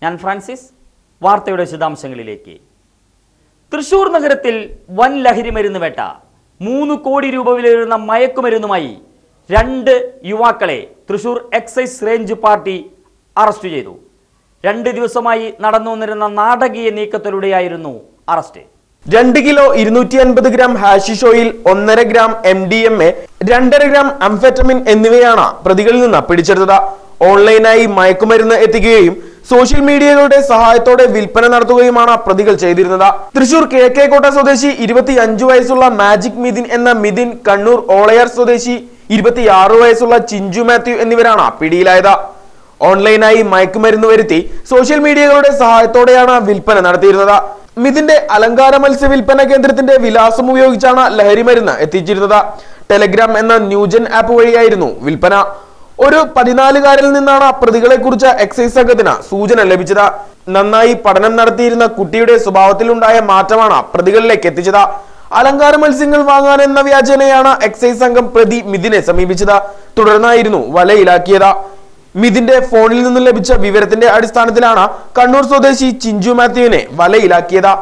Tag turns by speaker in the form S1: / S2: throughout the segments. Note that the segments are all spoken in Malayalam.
S1: ഞാൻ ഫ്രാൻസിസ് വാർത്തയുടെ വിശദാംശങ്ങളിലേക്ക് തൃശൂർ നഗരത്തിൽ വൻ ലഹരി മരുന്ന് വേട്ട മൂന്ന് കോടി രൂപ വിലയിരുന്ന മയക്കുമരുന്നുമായി രണ്ട് യുവാക്കളെ Thrissur excise range party arrest ചെയ്തു രണ്ട് ദിവസമായി നടന്നു വന്നിരുന്ന നാടകീയ നീക്കത്തിലൂടെയായിരുന്നു അറസ്റ്റ്
S2: രണ്ട് കിലോ ഇരുന്നൂറ്റി അൻപത് ഗ്രാം ഹാഷിഷ് ഓയിൽ ഒന്നര gram M D M A രണ്ടര ഗ്രാം അംഫെറ്റമിൻ എന്നിവയാണ് പ്രതികളിൽ നിന്ന് പിടിച്ചെടുത്തത് ഓൺലൈനായി മയക്കുമരുന്ന് എത്തിക്കുകയും സോഷ്യൽ മീഡിയകളുടെ സഹായത്തോടെ വിൽപ്പന നടത്തുകയുമാണ് പ്രതികൾ ചെയ്തിരുന്നത് തൃശൂർ കിഴക്കേക്കോട്ട സ്വദേശി ഇരുപത്തി അഞ്ചു വയസ്സുള്ള മാജിക് മിഥിൻ എന്ന മിഥിൻ കണ്ണൂർ ഓളയാർ സ്വദേശി ഇരുപത്തിയാറ് വയസ്സുള്ള ചിഞ്ചു മാത്യു എന്നിവരാണ് പിടിയിലായത് ഓൺലൈനായി മയക്കുമരുന്ന് വരുത്തി സോഷ്യൽ മീഡിയകളുടെ സഹായത്തോടെയാണ് വിൽപ്പന നടത്തിയിരുന്നത് മിഥിന്റെ അലങ്കാര മത്സ്യ വിൽപ്പന കേന്ദ്രത്തിന്റെ വിലാസം ഉപയോഗിച്ചാണ് ലഹരി മരുന്ന് എത്തിച്ചിരുന്നത് ടെലഗ്രാം എന്ന ന്യൂജൻ ആപ്പ് വഴിയായിരുന്നു വിൽപ്പന ഒരു പതിനാലുകാരിൽ നിന്നാണ് പ്രതികളെ കുറിച്ച് എക്സൈസ് സംഘത്തിന് സൂചന ലഭിച്ചത് നന്നായി പഠനം നടത്തിയിരുന്ന കുട്ടിയുടെ സ്വഭാവത്തിലുണ്ടായ മാറ്റമാണ് പ്രതികളിലേക്ക് എത്തിച്ചത് അലങ്കാര മത്സ്യങ്ങൾ വാങ്ങാൻ എന്ന വ്യാജനയാണ് എക്സൈസ് സംഘം പ്രതി മിഥിനെ സമീപിച്ചത് തുടർന്നായിരുന്നു വലയിലാക്കിയത് മിഥിന്റെ ഫോണിൽ നിന്ന് ലഭിച്ച വിവരത്തിന്റെ അടിസ്ഥാനത്തിലാണ് കണ്ണൂർ സ്വദേശി ചിഞ്ചു മാത്യുവിനെ വലയിലാക്കിയത്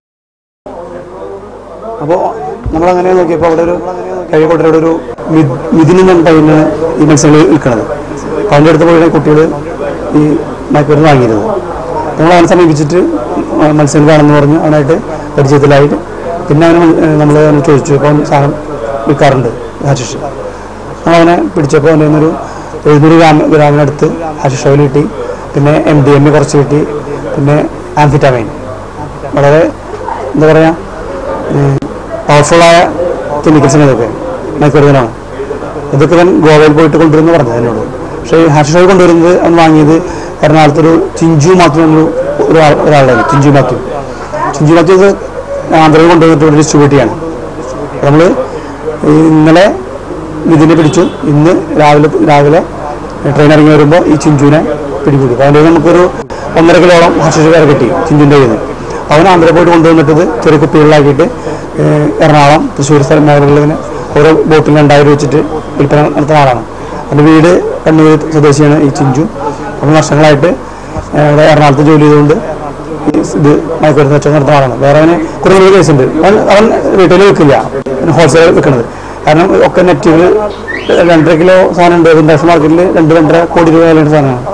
S3: അപ്പോൾ നമ്മളങ്ങനെ നോക്കിയപ്പോൾ അവിടെ ഒരു കഴിക്കോട്ടയുടെ ഒരു മി- മിഥുനം എന്ന പയ്യനാണ് ഈ മത്സ്യങ്ങൾ വിൽക്കുന്നത് അപ്പോൾ അവൻ്റെ അടുത്ത് പോയി കുട്ടികൾ ഈ മയക്കുമരുന്ന് വാങ്ങിയിരുന്നത് നമ്മൾ അവനെ സമീപിച്ചിട്ട് മ- മത്സ്യം കാണുമെന്ന് പറഞ്ഞ് അവനായിട്ട് പരിചയത്തിലായിട്ട് പിന്നെ അവന് നമ്മൾ ചോദിച്ചു അപ്പോൾ അവൻ സാധനം വിൽക്കാറുണ്ട് ഹാഷിഷ് നമ്മൾ അവനെ പിടിച്ചപ്പോൾ അവൻ്റെ ഒരു എഴുന്നൂറ് ഗ്രാം ഗ്രാമിനടുത്ത് ഹാഷിഷ് ഓയിൽ കിട്ടി പിന്നെ എം ഡി എം എ കുറച്ച് കിട്ടി പിന്നെ ആംഫിറ്റാമൈൻ വളരെ എന്താ പറയുക പവർഫുള്ളായ കെമിക്കൽസാണ് ഇതൊക്കെ മയക്കുമരുന്നിനാണ് ഇതൊക്കെ ഞാൻ ഗോവയിൽ പോയിട്ട് കൊണ്ടുവരുന്നു പറഞ്ഞത് എന്നോട് പക്ഷേ ഈ ഹാഷ് ഓയിൽ കൊണ്ടുവരുന്നത് അവൻ വാങ്ങിയത് എറണാകുളത്തൊരു ചിഞ്ചു മാത്യു എന്നൊരു ഒരാൾ ഒരാളുടെ ചിഞ്ചു മാത്യു ചിഞ്ചു മാത്യു ഇത് ആന്ധ്രയിൽ കൊണ്ടുവന്നിട്ട് ഒരു ഡിസ്ട്രിബ്യൂട്ട് ചെയ്യാണ് നമ്മൾ ഇന്നലെ ഇതിനെ പിടിച്ചു ഇന്ന് രാവിലെ രാവിലെ ട്രെയിൻ ഇറങ്ങി വരുമ്പോൾ ഈ ചിഞ്ചുവിനെ പിടികൂടി അപ്പോൾ അതിൻ്റെ നമുക്കൊരു ഒന്നര കിലോളം ഹാഷിഷ് പേരെ കിട്ടി ചിഞ്ചുവിൻ്റെ കയ്യിൽ നിന്ന് അവൻ ആന്ധ്രയിൽ പോയിട്ട് കൊണ്ടുവന്നിട്ടത് ചെറിയ കുപ്പികളിലാക്കിയിട്ട് ഏഹ്, എറണാകുളം തൃശ്ശൂർ സ്ഥലം മേഖലകളിൽ ഇങ്ങനെ ഓരോ ബോട്ടിൽ രണ്ടായിരം വെച്ചിട്ട് വിൽപ്പന നടത്തുന്ന ആളാണ് എൻ്റെ വീട് കണ്ണൂർ സ്വദേശിയാണ് ഈ ചിഞ്ചു അപ്പോൾ വർഷങ്ങളായിട്ട് ഏഹ്, ഇവിടെ എറണാകുളത്ത് ജോലി ചെയ്തുകൊണ്ട് ഈ ഇത് മയക്കുമരുന്ന് കച്ചവടം നടത്തുന്ന ആളാണ് വേറെ അവന് കുറേ കൂടി കേസുണ്ട് അവൻ അവൻ റീറ്റെയിൽ വെക്കില്ല ഹോൾസെയിൽ വെക്കുന്നത് കാരണം ഒക്കെ നെറ്റുകൾ രണ്ടര കിലോ സാധനം ഉണ്ട് ഇന്റർനാഷണൽ മാർക്കറ്റിൽ രണ്ട് രണ്ടര കോടി രൂപ വിലയുടെ സാധനമാണ്